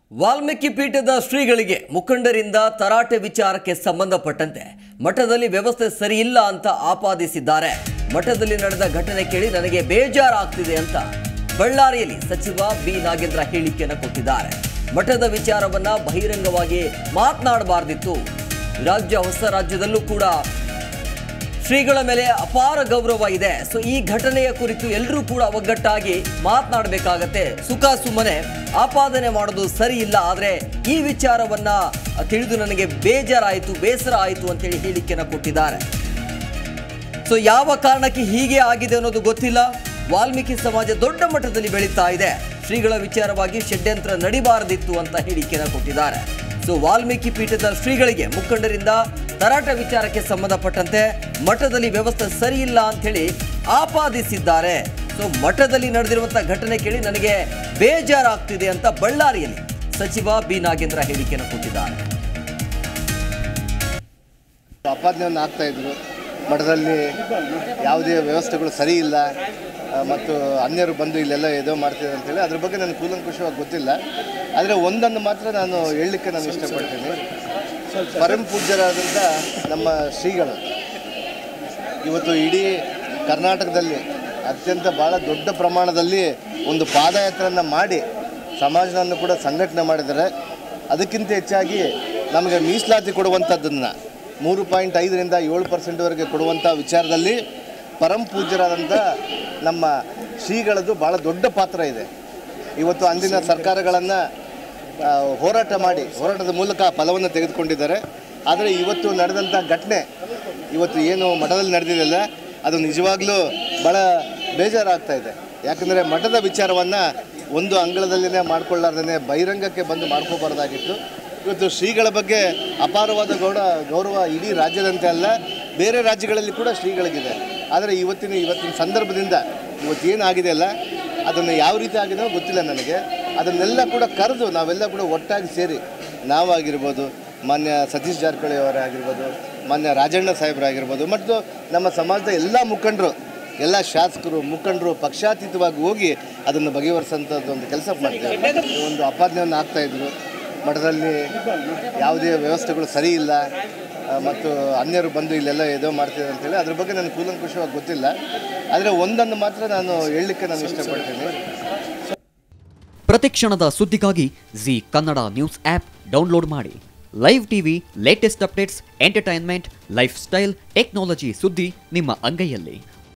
ವಾಲ್ಮೀಕಿ ಪೀಠದ ಶ್ರೀಗಳಿಗೆ ಮುಖಂಡರಿಂದ ತರಾಟೆ ವಿಚಾರಕ್ಕೆ ಸಂಬಂಧಪಟ್ಟಂತೆ ಮಠದಲ್ಲಿ ವ್ಯವಸ್ಥೆ ಸರಿಯಿಲ್ಲ ಅಂತ ಆಪಾದಿಸಿದ್ದಾರೆ ಮಠದಲ್ಲಿ ನಡೆದ ಘಟನೆ ಕೇಳಿ ನನಗೆ ಬೇಜಾರಾಗ್ತಿದೆ ಅಂತ ಬಳ್ಳಾರಿಯಲ್ಲಿ ಸಚಿವ ಬಿ ನಾಗೇಂದ್ರ ಹೇಳಿಕೆಯನ್ನು ಕೊಟ್ಟಿದ್ದಾರೆ ಮಠದ ವಿಚಾರವನ್ನ ಬಹಿರಂಗವಾಗಿ ಮಾತನಾಡಬಾರ್ದಿತ್ತು ರಾಜ್ಯ ಹೊಸ ರಾಜ್ಯದಲ್ಲೂ ಕೂಡ ಶ್ರೀಗಳ ಮೇಲೆ ಅಪಾರ ಗೌರವ ಇದೆ ಸೊ ಈ ಘಟನೆಯ ಕುರಿತು ಎಲ್ಲರೂ ಕೂಡ ಒಗ್ಗಟ್ಟಾಗಿ ಮಾತನಾಡಬೇಕಾಗತ್ತೆ ಸುಖ ಸುಮ್ಮನೆ ಆಪಾದನೆ ಮಾಡೋದು ಸರಿ ಇಲ್ಲ ಆದರೆ ಈ ವಿಚಾರವನ್ನ ತಿಳಿದು ನನಗೆ ಬೇಜಾರಾಯಿತು ಬೇಸರ ಆಯಿತು ಅಂತೇಳಿ ಹೇಳಿಕೆಯನ್ನು ಕೊಟ್ಟಿದ್ದಾರೆ ಸೊ ಯಾವ ಕಾರಣಕ್ಕೆ ಹೀಗೆ ಆಗಿದೆ ಅನ್ನೋದು ಗೊತ್ತಿಲ್ಲ ವಾಲ್ಮೀಕಿ ಸಮಾಜ ದೊಡ್ಡ ಮಟ್ಟದಲ್ಲಿ ಬೆಳೀತಾ ಇದೆ ಶ್ರೀಗಳ ವಿಚಾರವಾಗಿ ಷಡ್ಯಂತ್ರ ನಡಿಬಾರದಿತ್ತು ಅಂತ ಹೇಳಿಕೆಯನ್ನು ಕೊಟ್ಟಿದ್ದಾರೆ ಸೊ ವಾಲ್ಮೀಕಿ ಪೀಠದ ಶ್ರೀಗಳಿಗೆ ಮುಖಂಡರಿಂದ ತರಾಟ ವಿಚಾರಕ್ಕೆ ಸಂಬಂಧಪಟ್ಟಂತೆ ಮಠದಲ್ಲಿ ವ್ಯವಸ್ಥೆ ಸರಿಯಿಲ್ಲ ಅಂತೇಳಿ ಆಪಾದಿಸಿದ್ದಾರೆ ಸೊ ಮಠದಲ್ಲಿ ನಡೆದಿರುವಂತಹ ಘಟನೆ ಕೇಳಿ ನನಗೆ ಬೇಜಾರಾಗ್ತಿದೆ ಅಂತ ಬಳ್ಳಾರಿಯಲ್ಲಿ ಸಚಿವ ಬಿ ನಾಗೇಂದ್ರ ಹೇಳಿಕೆಯನ್ನು ಕೊಟ್ಟಿದ್ದಾರೆ ಆಪಾದನೆಯನ್ನು ಆಗ್ತಾ ಇದ್ರು ಮಠದಲ್ಲಿ ಯಾವುದೇ ವ್ಯವಸ್ಥೆಗಳು ಸರಿ ಇಲ್ಲ ಆ, ಮತ್ತು ಅನ್ಯರು ಬಂದು ಇಲ್ಲೆಲ್ಲ ಏನೋ ಮಾಡ್ತಿದ್ದಾರೆ ಅಂತೇಳಿ ಅದ್ರ ಬಗ್ಗೆ ನನಗೆ ಕೂಲಂಕುಷವಾಗಿ ಗೊತ್ತಿಲ್ಲ ಆದರೆ ಒಂದನ್ನು ಮಾತ್ರ ನಾನು ಹೇಳಲಿಕ್ಕೆ ನಾನು ಇಷ್ಟಪಡ್ತೀನಿ ಪರಮ ಪೂಜ್ಯರಾದಂಥ ನಮ್ಮ ಶ್ರೀಗಳು ಇವತ್ತು ಇಡೀ ಕರ್ನಾಟಕದಲ್ಲಿ ಅತ್ಯಂತ ಭಾಳ ದೊಡ್ಡ ಪ್ರಮಾಣದಲ್ಲಿ ಒಂದು ಪಾದಯಾತ್ರೆಯನ್ನು ಮಾಡಿ ಸಮಾಜವನ್ನು ಕೂಡ ಸಂಘಟನೆ ಮಾಡಿದ್ದಾರೆ ಅದಕ್ಕಿಂತ ಹೆಚ್ಚಾಗಿ ನಮಗೆ ಮೀಸಲಾತಿ ಕೊಡುವಂಥದ್ದನ್ನು ಮೂರು ಪಾಯಿಂಟ್ ಐದರಿಂದ ಏಳು ಪರ್ಸೆಂಟ್ವರೆಗೆ ಕೊಡುವಂಥ ವಿಚಾರದಲ್ಲಿ ಪರಮ ಪೂಜ್ಯರಾದಂಥ ನಮ್ಮ ಶ್ರೀಗಳದ್ದು ಭಾಳ ದೊಡ್ಡ ಪಾತ್ರ ಇದೆ ಇವತ್ತು ಅಂದಿನ ಸರ್ಕಾರಗಳನ್ನು ಆ, ಹೋರಾಟ ಮಾಡಿ ಹೋರಾಟದ ಮೂಲಕ ಆ ಫಲವನ್ನು ತೆಗೆದುಕೊಂಡಿದ್ದಾರೆ ಆದರೆ ಇವತ್ತು ನಡೆದಂಥ ಘಟನೆ ಇವತ್ತು ಏನು ಮಠದಲ್ಲಿ ನಡೆದಿದೆಯಲ್ಲ ಅದು ನಿಜವಾಗ್ಲೂ ಭಾಳ ಬೇಜಾರಾಗ್ತಾ ಇದೆ ಯಾಕಂದರೆ ಮಠದ ವಿಚಾರವನ್ನು ಒಂದು ಅಂಗಳದಲ್ಲೇ ಮಾಡ್ಕೊಳ್ಳಾರ್ದೇ ಬಹಿರಂಗಕ್ಕೆ ಬಂದು ಮಾಡ್ಕೋಬಾರ್ದಾಗಿತ್ತು ಇವತ್ತು ಶ್ರೀಗಳ ಬಗ್ಗೆ ಅಪಾರವಾದ ಗೌಡ ಗೌರವ ಇಡೀ ರಾಜ್ಯದಂತೆ ಅಲ್ಲ ಬೇರೆ ರಾಜ್ಯಗಳಲ್ಲಿ ಕೂಡ ಶ್ರೀಗಳಿಗಿದೆ ಆದರೆ ಇವತ್ತಿನ ಇವತ್ತಿನ ಸಂದರ್ಭದಿಂದ ಇವತ್ತು ಏನಾಗಿದೆ ಅಲ್ಲ ಅದನ್ನು ಯಾವ ರೀತಿ ಆಗಿದೆಯೋ ಗೊತ್ತಿಲ್ಲ ನನಗೆ ಅದನ್ನೆಲ್ಲ ಕೂಡ ಕರೆದು ನಾವೆಲ್ಲ ಕೂಡ ಒಟ್ಟಾಗಿ ಸೇರಿ ನಾವಾಗಿರ್ಬೋದು ಮಾನ್ಯ ಸತೀಶ್ ಜಾರಕಿಹೊಳಿ ಅವರಾಗಿರ್ಬೋದು ಮಾನ್ಯ ರಾಜಣ್ಣ ಸಾಹೇಬರಾಗಿರ್ಬೋದು ಮತ್ತು ನಮ್ಮ ಸಮಾಜದ ಎಲ್ಲ ಮುಖಂಡರು ಎಲ್ಲ ಶಾಸಕರು ಮುಖಂಡರು ಪಕ್ಷಾತೀತವಾಗಿ ಹೋಗಿ ಅದನ್ನು ಬಗೆಹರಿಸೋಂಥದ್ದು ಒಂದು ಕೆಲಸ ಮಾಡ್ತೀವಿ ಒಂದು ಆಪಾದನೆಯನ್ನು ಆಗ್ತಾ ಇದ್ರು ಮಠದಲ್ಲಿ ಯಾವುದೇ ವ್ಯವಸ್ಥೆಗಳು ಸರಿ ಇಲ್ಲ ಆ, ಮತ್ತು ಅನ್ಯರು ಬಂದು ಇಲ್ಲೆಲ್ಲ ಏನೋ ಮಾಡ್ತಿದ್ದಾರೆ ಅಂತೇಳಿ ಅದ್ರ ಬಗ್ಗೆ ನನಗೆ ಕೂಲಂಕುಷವಾಗಿ ಗೊತ್ತಿಲ್ಲ ಆದರೆ ಒಂದನ್ನು ಮಾತ್ರ ನಾನು ಹೇಳಲಿಕ್ಕೆ ನಾನು ಇಷ್ಟಪಡ್ತೀನಿ ಪ್ರತಿಕ್ಷಣದ ಸುದ್ದಿಗಾಗಿ Zee Kannada news app download ಮಾಡಿ live TV latest updates entertainment lifestyle technology ಸುದ್ದಿ ನಿಮ್ಮ ಅಂಗೈಯಲ್ಲಿ